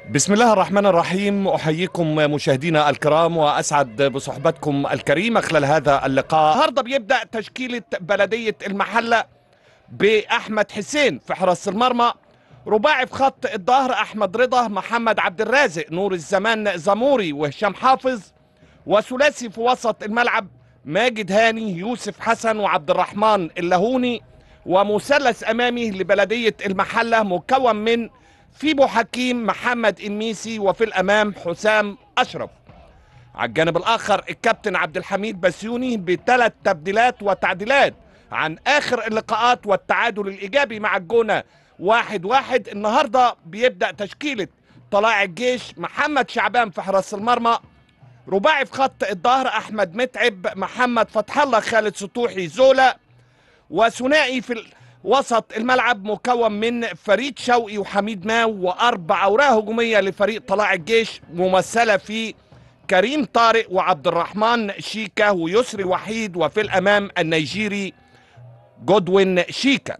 بسم الله الرحمن الرحيم احييكم مشاهدينا الكرام واسعد بصحبتكم الكريمه خلال هذا اللقاء النهارده بيبدا تشكيله بلديه المحله باحمد حسين في حراسه المرمى رباعي في خط الظهر احمد رضا محمد عبد الرازق نور الزمان زموري وهشام حافظ وثلاثي في وسط الملعب ماجد هاني يوسف حسن وعبد الرحمن اللهوني ومثلث امامي لبلديه المحله مكون من فيبو حكيم محمد الميسي وفي الامام حسام اشرف على الجانب الاخر الكابتن عبد الحميد بسيوني بثلاث تبديلات وتعديلات عن اخر اللقاءات والتعادل الايجابي مع الجونه واحد واحد النهارده بيبدا تشكيله طلائع الجيش محمد شعبان في حراس المرمى رباعي في خط الظهر احمد متعب محمد فتح الله خالد سطوحي زولا وثنائي في وسط الملعب مكون من فريد شوقي وحميد ماو واربع اوراق هجوميه لفريق طلائع الجيش ممثله في كريم طارق وعبد الرحمن شيكا ويسري وحيد وفي الامام النيجيري جودوين شيكا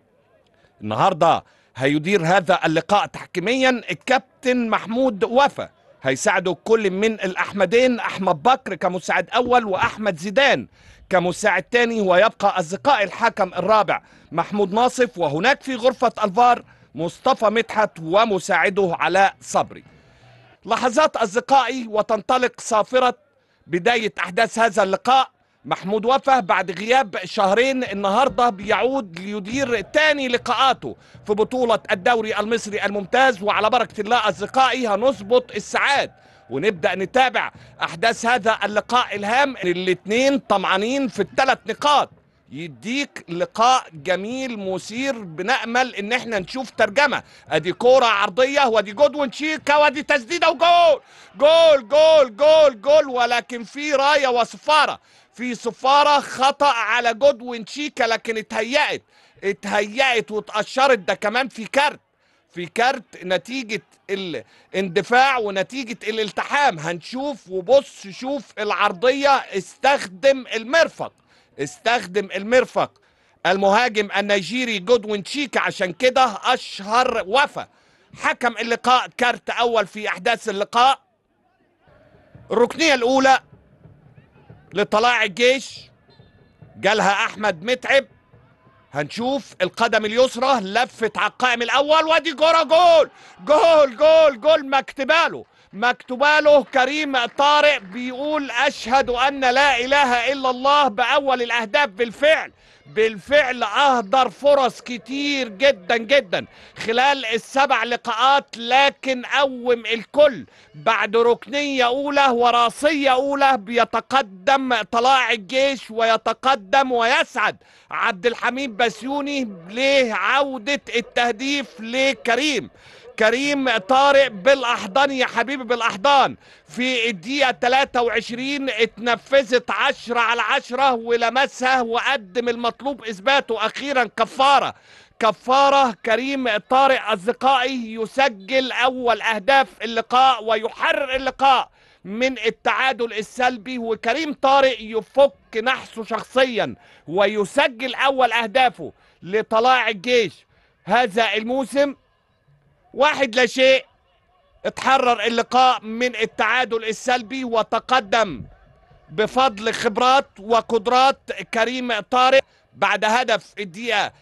النهارده هيدير هذا اللقاء تحكيميا الكابتن محمود وفا هيساعده كل من الاحمدين احمد بكر كمساعد اول واحمد زيدان كمساعد تاني ويبقى اصدقاء الحكم الرابع محمود ناصف وهناك في غرفه الفار مصطفى مدحت ومساعده علاء صبري لحظات اصدقائي وتنطلق صافره بدايه احداث هذا اللقاء محمود وفا بعد غياب شهرين النهارده بيعود ليدير تاني لقاءاته في بطولة الدوري المصري الممتاز وعلى بركة الله أصدقائي هنظبط الساعات ونبدأ نتابع أحداث هذا اللقاء الهام الاتنين طمعانين في الثلاث نقاط يديك لقاء جميل مثير بنأمل ان احنا نشوف ترجمة ادي كورة عرضية وادي جودوين شيكا وادي تسديدة وجول جول جول جول جول ولكن في راية وصفارة في صفارة خطأ على جودوين شيكا لكن اتهيأت اتهيأت واتأشرت ده كمان في كارت في كارت نتيجة الاندفاع ونتيجة الالتحام هنشوف وبص شوف العرضية استخدم المرفق استخدم المرفق المهاجم النيجيري جودوين شيكا عشان كده اشهر وفا حكم اللقاء كارت اول في احداث اللقاء الركنيه الاولى لطلاع الجيش جالها احمد متعب هنشوف القدم اليسرى لفت على القائم الاول وادي كوره جول جول جول جول مكتباله مكتوباله كريم طارق بيقول اشهد ان لا اله الا الله باول الاهداف بالفعل بالفعل اهدر فرص كتير جدا جدا خلال السبع لقاءات لكن قوم الكل بعد ركنيه اولى وراسيه اولى بيتقدم طلائع الجيش ويتقدم ويسعد عبد الحميد بسيوني لعوده التهديف لكريم كريم طارق بالاحضان يا حبيبي بالاحضان في الدقيقة 23 اتنفذت 10 على 10 ولمسها وقدم المطلوب اثباته اخيرا كفارة كفارة كريم طارق اصدقائي يسجل اول اهداف اللقاء ويحرر اللقاء من التعادل السلبي وكريم طارق يفك نحسه شخصيا ويسجل اول اهدافه لطلائع الجيش هذا الموسم واحد لا شيء اتحرر اللقاء من التعادل السلبي وتقدم بفضل خبرات وقدرات كريم طارق بعد هدف الدقيقة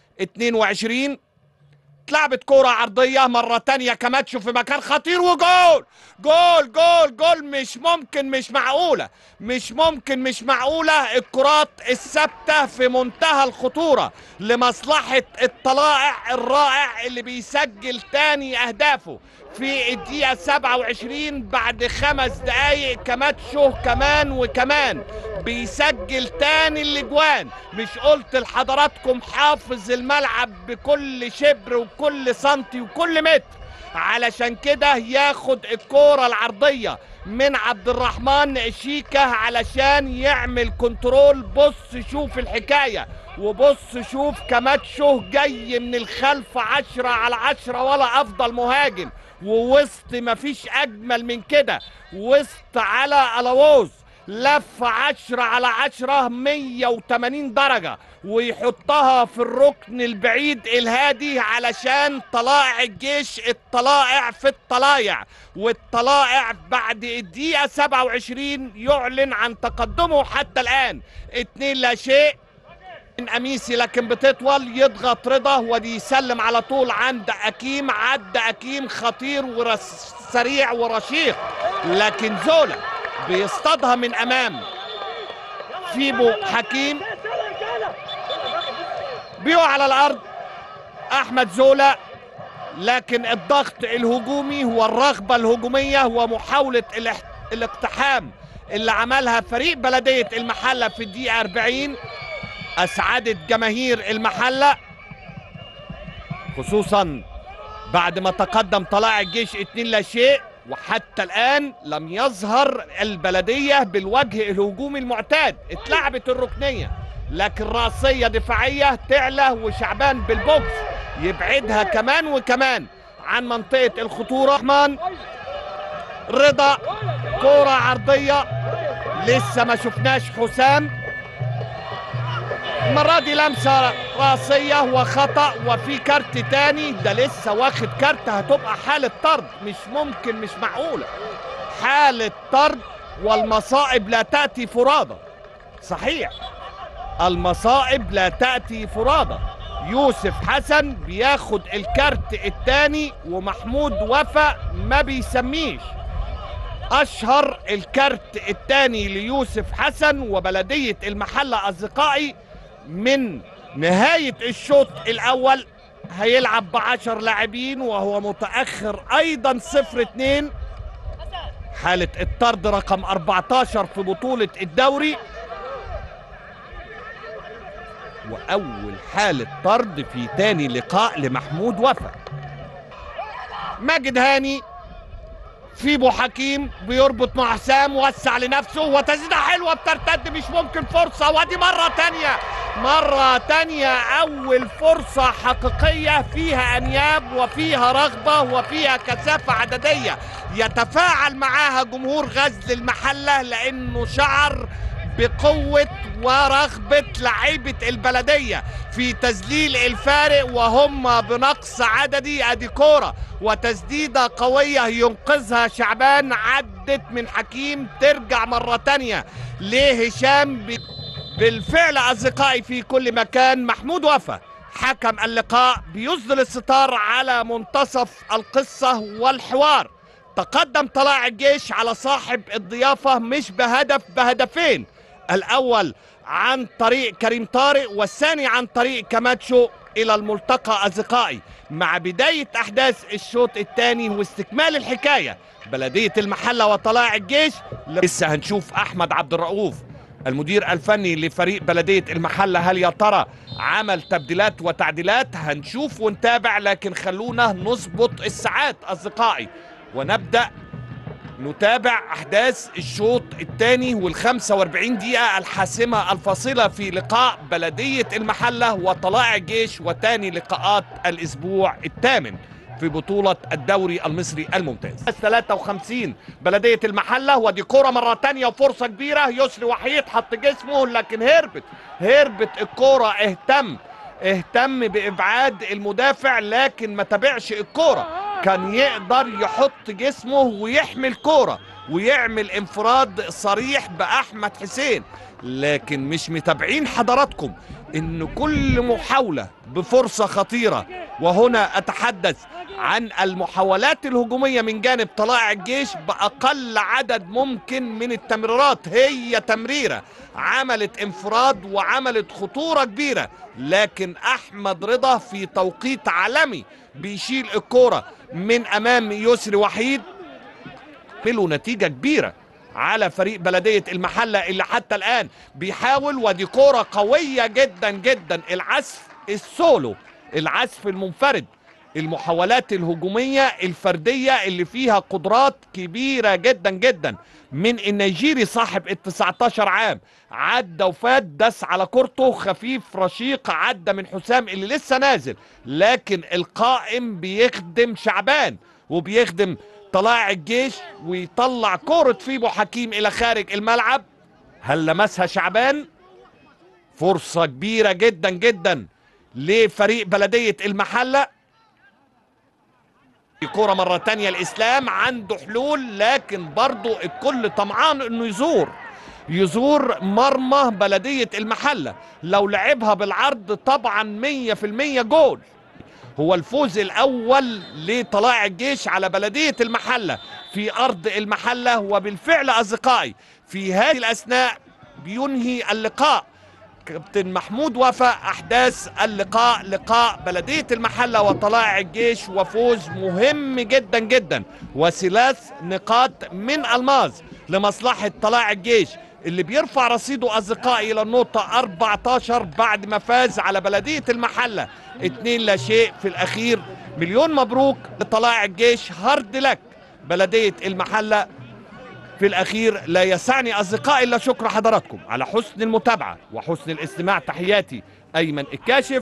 22 اتلعبت كرة عرضية مرة تانية كماتشو في مكان خطير وجول جول جول جول مش ممكن مش معقولة مش ممكن مش معقولة الكرات الثابتة في منتهى الخطورة لمصلحة الطلائع الرائع اللي بيسجل تاني أهدافه في الدقيقة 27 بعد خمس دقايق كماتشو كمان وكمان بيسجل تاني الاجوان مش قلت لحضراتكم حافظ الملعب بكل شبر وكل سنتي وكل متر علشان كده ياخد الكورة العرضية من عبد الرحمن شيكا علشان يعمل كنترول بص شوف الحكاية وبص شوف كماتشو جاي من الخلف عشرة على عشرة ولا أفضل مهاجم ووسط مفيش أجمل من كده وسط على ألاووز لف عشرة على عشرة مية وتمانين درجة ويحطها في الركن البعيد الهادي علشان طلائع الجيش الطلائع في الطلايع والطلائع بعد الدقيقة 27 يعلن عن تقدمه حتى الآن اتنين لا شيء من أميسي لكن بتطول يضغط رضا ودي يسلم على طول عند أكيم عدى أكيم خطير وسريع ورشيق لكن زولا بيصطادها من أمام فيبو حكيم بيقع على الأرض أحمد زولا لكن الضغط الهجومي والرغبة الهجومية ومحاولة الاح- الاقتحام اللي عملها فريق بلدية المحلة في الدقيقة 40 أسعدت جماهير المحلة خصوصا بعد ما تقدم طلائع الجيش اتنين لا شيء وحتى الآن لم يظهر البلدية بالوجه الهجومي المعتاد اتلعبت الركنية لكن رأسية دفاعية تعلى وشعبان بالبوكس يبعدها كمان وكمان عن منطقة الخطورة رحمن رضا كرة عرضية لسه ما شفناش حسام المرة دي لمسة راسية وخطأ وفي كارت تاني ده لسه واخد كارت هتبقى حالة طرد مش ممكن مش معقولة حالة طرد والمصائب لا تأتي فرادى صحيح المصائب لا تأتي فرادى يوسف حسن بياخد الكارت التاني ومحمود وفا ما بيسميش اشهر الكارت الثاني ليوسف حسن وبلديه المحله اصدقائي من نهايه الشوط الاول هيلعب بعشر لاعبين وهو متاخر ايضا صفر اتنين حاله الطرد رقم 14 في بطوله الدوري واول حاله طرد في تاني لقاء لمحمود وفا ماجد هاني فيبو حكيم بيربط مع حسام وسع لنفسه وتسديده حلوه بترتد مش ممكن فرصه ودي مره تانية مره تانية اول فرصه حقيقيه فيها انياب وفيها رغبه وفيها كثافه عدديه يتفاعل معاها جمهور غزل المحله لانه شعر بقوة ورغبة لعيبة البلدية في تذليل الفارق وهم بنقص عددي ادي كورة وتسديدة قوية ينقذها شعبان عدت من حكيم ترجع مرة تانية لهشام ب... بالفعل أصدقائي في كل مكان محمود وفا حكم اللقاء بيسدل الستار على منتصف القصة والحوار تقدم طلائع الجيش على صاحب الضيافة مش بهدف بهدفين الأول عن طريق كريم طارق والثاني عن طريق كماتشو إلى الملتقى أصدقائي مع بداية أحداث الشوط الثاني واستكمال الحكاية بلدية المحلة وطلائع الجيش لسه هنشوف أحمد عبد الرؤوف المدير الفني لفريق بلدية المحلة هل يا ترى عمل تبديلات وتعديلات هنشوف ونتابع لكن خلونا نظبط الساعات أصدقائي ونبدأ نتابع أحداث الشوط الثاني وال45 دقيقة الحاسمة الفاصلة في لقاء بلدية المحلة وطلائع الجيش وتاني لقاءات الأسبوع الثامن في بطولة الدوري المصري الممتاز 53 بلدية المحلة ودي كرة مرة تانية وفرصة كبيرة يسري وحيد حط جسمه لكن هربت هربت الكرة اهتم اهتم بإبعاد المدافع لكن ما تابعش الكرة كان يقدر يحط جسمه ويحمي الكرة ويعمل انفراد صريح بأحمد حسين لكن مش متابعين حضراتكم ان كل محاولة بفرصة خطيرة وهنا اتحدث عن المحاولات الهجومية من جانب طلائع الجيش بأقل عدد ممكن من التمريرات هي تمريرة عملت انفراد وعملت خطورة كبيرة لكن أحمد رضا في توقيت عالمي بيشيل الكرة من أمام يسري وحيد له نتيجة كبيرة على فريق بلدية المحلة اللي حتى الآن بيحاول ودي كرة قوية جدا جدا العزف السولو العزف المنفرد المحاولات الهجومية الفردية اللي فيها قدرات كبيرة جدا جدا من النيجيري صاحب ال 19 عام عدى وفات دس على كورته خفيف رشيق عدى من حسام اللي لسه نازل لكن القائم بيخدم شعبان وبيخدم طلائع الجيش ويطلع كرة فيبو حكيم إلى خارج الملعب هل لمسها شعبان فرصة كبيرة جدا جدا لفريق بلدية المحلة كرة مرة تانية الإسلام عنده حلول لكن برضو الكل طمعان إنه يزور يزور مرمى بلدية المحلة لو لعبها بالعرض طبعا مية في المية جول هو الفوز الأول لطلائع الجيش على بلدية المحلة في أرض المحلة وبالفعل أصدقائي في هذه الأثناء بينهي اللقاء كابتن محمود وفا احداث اللقاء لقاء بلديه المحله وطلائع الجيش وفوز مهم جدا جدا وثلاث نقاط من الماظ لمصلحه طلائع الجيش اللي بيرفع رصيده اصدقائي الى النقطه 14 بعد ما فاز على بلديه المحله اتنين لا شيء في الاخير مليون مبروك لطلائع الجيش هارد لك بلديه المحله في الأخير لا يسعني أصدقائي إلا شكر حضراتكم على حسن المتابعة وحسن الاستماع تحياتي أيمن الكاشف